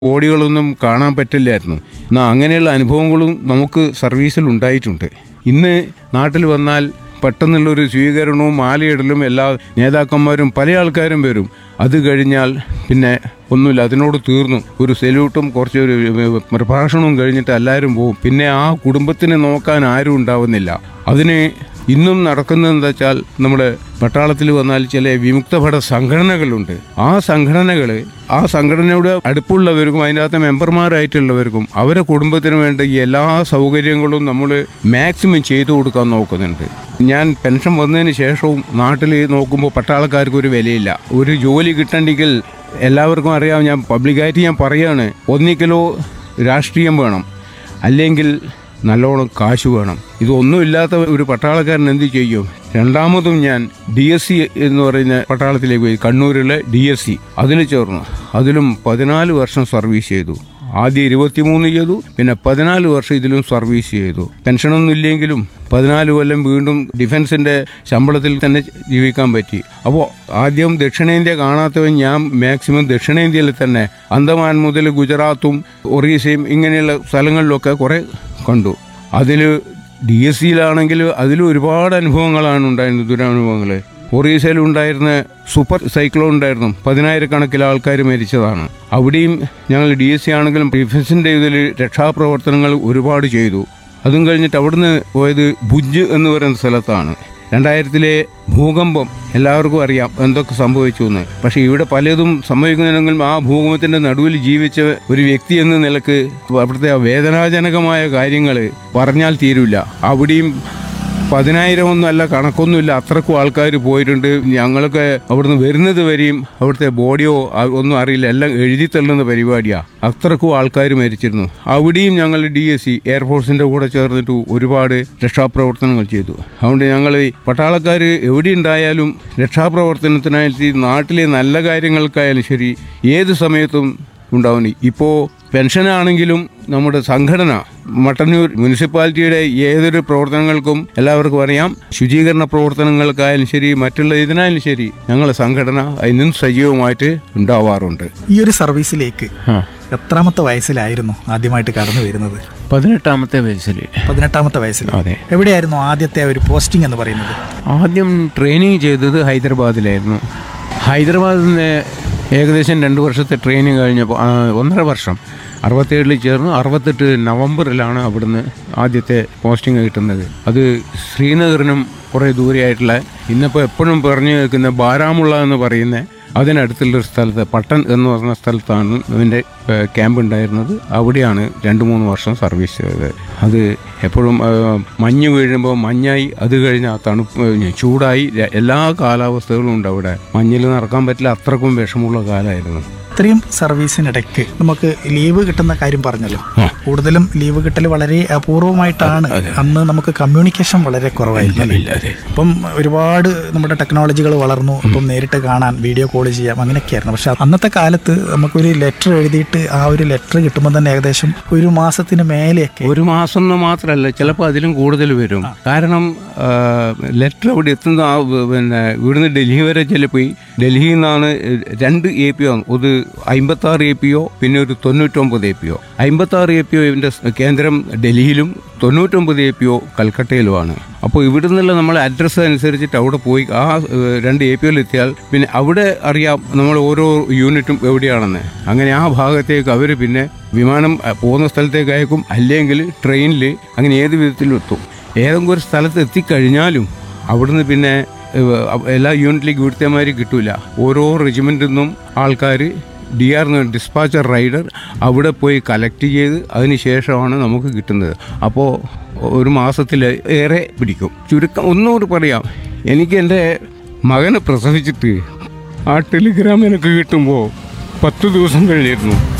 ബോഡികളൊന്നും കാണാൻ പറ്റില്ലായിരുന്നു എന്നാൽ അങ്ങനെയുള്ള അനുഭവങ്ങളും നമുക്ക് സർവീസിൽ ഉണ്ടായിട്ടുണ്ട് ഇന്ന് നാട്ടിൽ വന്നാൽ പെട്ടെന്നുള്ളൊരു സ്വീകരണവും മാലയിടലും എല്ലാ നേതാക്കന്മാരും പല ആൾക്കാരും വരും അത് കഴിഞ്ഞാൽ പിന്നെ ഒന്നുമില്ല അതിനോട് തീർന്നു ഒരു സെല്യൂട്ടും കുറച്ച് ഒരു പ്രഭാഷണവും കഴിഞ്ഞിട്ട് എല്ലാവരും പോകും പിന്നെ ആ കുടുംബത്തിനെ നോക്കാൻ ആരും ഉണ്ടാവുന്നില്ല അതിന് ഇന്നും നടക്കുന്നത് എന്താ വെച്ചാൽ നമ്മുടെ പട്ടാളത്തിൽ വന്നാൽ ചില വിമുക്തഭട സംഘടനകളുണ്ട് ആ സംഘടനകൾ ആ സംഘടനയോട് അടുപ്പുള്ളവർക്കും അതിൻ്റെ അകത്തെ മെമ്പർമാരായിട്ടുള്ളവർക്കും അവരെ കുടുംബത്തിന് വേണ്ട ഈ എല്ലാ സൗകര്യങ്ങളും നമ്മൾ മാക്സിമം ചെയ്തു കൊടുക്കാൻ നോക്കുന്നുണ്ട് ഞാൻ പെൻഷൻ വന്നതിന് ശേഷവും നാട്ടിൽ നോക്കുമ്പോൾ പട്ടാളക്കാർക്ക് ഒരു വിലയില്ല ഒരു ജോലി കിട്ടണമെങ്കിൽ എല്ലാവർക്കും അറിയാം ഞാൻ പബ്ലിക്കായിട്ട് ഞാൻ പറയാണ് ഒന്നിക്കലോ രാഷ്ട്രീയം വേണം അല്ലെങ്കിൽ നല്ലോണം കാശ് വേണം ഇതൊന്നുമില്ലാത്ത ഒരു പട്ടാളക്കാരൻ എന്ത് ചെയ്യും രണ്ടാമതും ഞാൻ ഡി എസ് സി എന്ന് പറയുന്ന പട്ടാളത്തിലേക്ക് പോയി കണ്ണൂരിലെ ഡി എസ് സി അതിൽ ചേർന്നു അതിലും പതിനാല് വർഷം സർവീസ് ചെയ്തു ആദ്യം ഇരുപത്തിമൂന്ന് ചെയ്തു പിന്നെ പതിനാല് വർഷം ഇതിലും സർവീസ് ചെയ്തു പെൻഷനൊന്നും ഇല്ലെങ്കിലും പതിനാല് കൊല്ലം വീണ്ടും ഡിഫൻസിന്റെ ശമ്പളത്തിൽ തന്നെ ജീവിക്കാൻ പറ്റി അപ്പോൾ ആദ്യം ദക്ഷിണേന്ത്യ കാണാത്തവൻ ഞാൻ മാക്സിമം ദക്ഷിണേന്ത്യയിൽ തന്നെ അന്തമാൻ മുതൽ ഗുജറാത്തും ഒറീസയും ഇങ്ങനെയുള്ള സ്ഥലങ്ങളിലൊക്കെ കുറെ കണ്ടു അതിൽ ഡി എസ് സിയിലാണെങ്കിൽ അതിൽ ഒരുപാട് അനുഭവങ്ങളാണ് ഉണ്ടായിരുന്നത് ദുരനുഭവങ്ങൾ ഒറീസയിൽ ഉണ്ടായിരുന്ന സൂപ്പർ സൈക്ലോൺ ഉണ്ടായിരുന്നു പതിനായിരക്കണക്കിന് ആൾക്കാർ മരിച്ചതാണ് അവിടെയും ഞങ്ങൾ ഡി എസ് സി ആണെങ്കിലും ഡിഫൻസിൻ്റെ ഇതിൽ രക്ഷാപ്രവർത്തനങ്ങൾ ഒരുപാട് ചെയ്തു അതും കഴിഞ്ഞിട്ട് അവിടുന്ന് പോയത് ഭുജ് എന്ന് പറയുന്ന സ്ഥലത്താണ് രണ്ടായിരത്തിലെ ഭൂകമ്പം എല്ലാവർക്കും അറിയാം എന്തൊക്കെ സംഭവിച്ചു എന്ന് പക്ഷേ ഇവിടെ പലതും സംഭവിക്കുന്നുണ്ടെങ്കിലും ആ ഭൂകമ്പത്തിന്റെ നടുവിൽ ജീവിച്ച ഒരു വ്യക്തി എന്ന നിലക്ക് അവിടുത്തെ ആ വേദനാജനകമായ കാര്യങ്ങൾ പറഞ്ഞാൽ തീരില്ല അവിടെയും പതിനായിരം ഒന്നും അല്ല കണക്കൊന്നുമില്ല അത്രക്കും ആൾക്കാർ പോയിട്ടുണ്ട് ഞങ്ങളൊക്കെ അവിടുന്ന് വരുന്നത് വരെയും അവിടുത്തെ ബോഡിയോ ആ- ഒന്നും അറിയില്ല എല്ലാം എഴുതി തള്ളുന്ന പരിപാടിയാ അത്രക്കും ആൾക്കാർ മരിച്ചിരുന്നു അവിടെയും ഞങ്ങൾ ഡി എസ് സി എയർഫോഴ്സിന്റെ കൂടെ ചേർന്നിട്ട് ഒരുപാട് രക്ഷാപ്രവർത്തനങ്ങൾ ചെയ്തു അതുകൊണ്ട് ഞങ്ങൾ ഈ പട്ടാളക്കാർ എവിടെ ഉണ്ടായാലും രക്ഷാപ്രവർത്തനത്തിനായിട്ട് ഈ നാട്ടിലെ നല്ല കാര്യങ്ങൾക്കായാലും ശരി ഏത് സമയത്തും ഉണ്ടാവുന്നു ഇപ്പോൾ പെൻഷനാണെങ്കിലും നമ്മുടെ സംഘടന മട്ടന്നൂർ മുനിസിപ്പാലിറ്റിയുടെ ഏതൊരു പ്രവർത്തനങ്ങൾക്കും എല്ലാവർക്കും അറിയാം ശുചീകരണ പ്രവർത്തനങ്ങൾക്കായാലും ശരി മറ്റുള്ള ഇതിനായാലും ശരി ഞങ്ങളുടെ സംഘടന അതിനും സജീവമായിട്ട് ഉണ്ടാവാറുണ്ട് ഈ ഒരു സർവീസിലേക്ക് എത്രാമത്തെ വയസ്സിലായിരുന്നു ആദ്യമായിട്ട് കടന്നു വരുന്നത് പതിനെട്ടാമത്തെ വയസ്സിൽ പതിനെട്ടാമത്തെ വയസ്സിൽ അതെ എവിടെയായിരുന്നു ആദ്യത്തെ ഒരു പോസ്റ്റിംഗ് എന്ന് പറയുന്നത് ആദ്യം ട്രെയിനിങ് ചെയ്തത് ഹൈദരാബാദിലായിരുന്നു ഹൈദരാബാദിൽ നിന്ന് ഏകദേശം രണ്ട് വർഷത്തെ ട്രെയിനിങ് കഴിഞ്ഞപ്പോൾ ആ, ഒന്നര വർഷം അറുപത്തേഴിൽ ചേർന്നു അറുപത്തെട്ട് നവംബറിലാണ് അവിടുന്ന് ആദ്യത്തെ പോസ്റ്റിംഗ് കിട്ടുന്നത് അത് ശ്രീനഗറിനും കുറേ ദൂരെയായിട്ടുള്ള ഇന്നിപ്പോൾ എപ്പോഴും പറഞ്ഞു കേൾക്കുന്ന ബാരാമുള്ള എന്ന് പറയുന്ന അതിനടുത്തുള്ളൊരു സ്ഥലത്ത് പട്ടൺ എന്ന് പറഞ്ഞ സ്ഥലത്താണ് ഇതിൻ്റെ ഏഹ്, ക്യാമ്പ് ഉണ്ടായിരുന്നത് അവിടെയാണ് രണ്ട് മൂന്ന് വർഷം സർവീസ് ചെയ്തത് അത് എപ്പോഴും ഏഹ്, മഞ്ഞ് വീഴുമ്പോൾ മഞ്ഞായി അത് കഴിഞ്ഞ് ആ തണുപ്പ് ഏഹ്, ചൂടായി ര- എല്ലാ കാലാവസ്ഥകളും ഉണ്ട് അവിടെ മഞ്ഞിൽ നടക്കാൻ പറ്റില്ല അത്രക്കും വിഷമുള്ള കാലമായിരുന്നു ഇത്രയും സർവീസിനിടയ്ക്ക് നമുക്ക് ലീവ് കിട്ടുന്ന കാര്യം പറഞ്ഞല്ലോ ആ. കൂടുതലും ലീവ് കിട്ടൽ വളരെ അപൂർവമായിട്ടാണ് അന്ന് നമുക്ക് കമ്മ്യൂണിക്കേഷൻ വളരെ കുറവായിരുന്നു അല്ലേ? ഇപ്പം ഒരുപാട് നമ്മുടെ ടെക്നോളജികൾ വളർന്നു ഇപ്പം നേരിട്ട് കാണാൻ വീഡിയോ കോൾ ചെയ്യാം അങ്ങനെയൊക്കെയായിരുന്നു പക്ഷെ അന്നത്തെ കാലത്ത് നമുക്കൊരു ലെറ്റർ എഴുതിയിട്ട് ആ ഒരു ലെറ്റർ കിട്ടുമ്പോൾ തന്നെ ഏകദേശം ഒരു മാസത്തിന് മേലെയൊക്കെ ഒരു മാസം എന്ന് മാത്രമല്ല ചിലപ്പോൾ അതിലും കൂടുതൽ വരും കാരണം ലെറ്റർ അവിടെ എത്തുന്ന ആ വ- പിന്നെ ഇവിടുന്ന് ഡൽഹി വരെ ചിലപ്പോൾ ഡൽഹിയിൽ നിന്നാണ് രണ്ട് എ പി ഒ ഒരു അമ്പത്തി ആറ് എ പി ഒ പിന്നെ ഒരു തൊണ്ണൂറ്റൊമ്പത് എ പി ഒ അമ്പത്തി ആറ് എ പി ഒ ഇതിൻ്റെ കേന്ദ്രം ഡൽഹിയിലും തൊണ്ണൂറ്റൊമ്പത് എ പി ഒ കൽക്കട്ടയിലുമാണ് അപ്പോൾ ഇവിടെ നിന്നുള്ള നമ്മളെ അഡ്രസ്സ് അനുസരിച്ചിട്ട് അവിടെ പോയി ആ ഏഹ്, രണ്ട് എ പി ഒയിൽ എത്തിയാൽ പിന്നെ അവിടെ അറിയാം നമ്മൾ ഓരോ യൂണിറ്റും എവിടെയാണെന്ന് അങ്ങനെ ആ ഭാഗത്തേക്ക് അവർ പിന്നെ വിമാനം അഹ്, പോകുന്ന സ്ഥലത്തേക്ക് അയക്കും അല്ലെങ്കിൽ ട്രെയിനിൽ അങ്ങനെ ഏത് വിധത്തിലും എത്തും ഏതെങ്കിലും ഒരു സ്ഥലത്ത് എത്തിക്കഴിഞ്ഞാലും അവിടുന്ന് പിന്നെ ഏഹ്, അ- എല്ലാ യൂണിറ്റിലേക്ക് ഇവിടുത്തെമാര് കിട്ടൂല ഓരോ റെജിമെൻറ്റിൽ നിന്നും ആൾക്കാർ ഡി ആർ ഡിസ്പാച്ചർ റൈഡർ അവിടെ പോയി കളക്ട് ചെയ്ത് അതിന് ശേഷമാണ് നമുക്ക് കിട്ടുന്നത് അപ്പോൾ ഒരു മാസത്തിൽ ഏറെ പിടിക്കും ചുരുക്കം ഒന്നുകൂടി പറയാം എനിക്ക് എൻ്റെ മകനെ പ്രസവിച്ചിട്ട് ആ ടെലിഗ്രാം എനിക്ക് കിട്ടുമ്പോൾ പത്ത് ദിവസം കഴിഞ്ഞിരുന്നു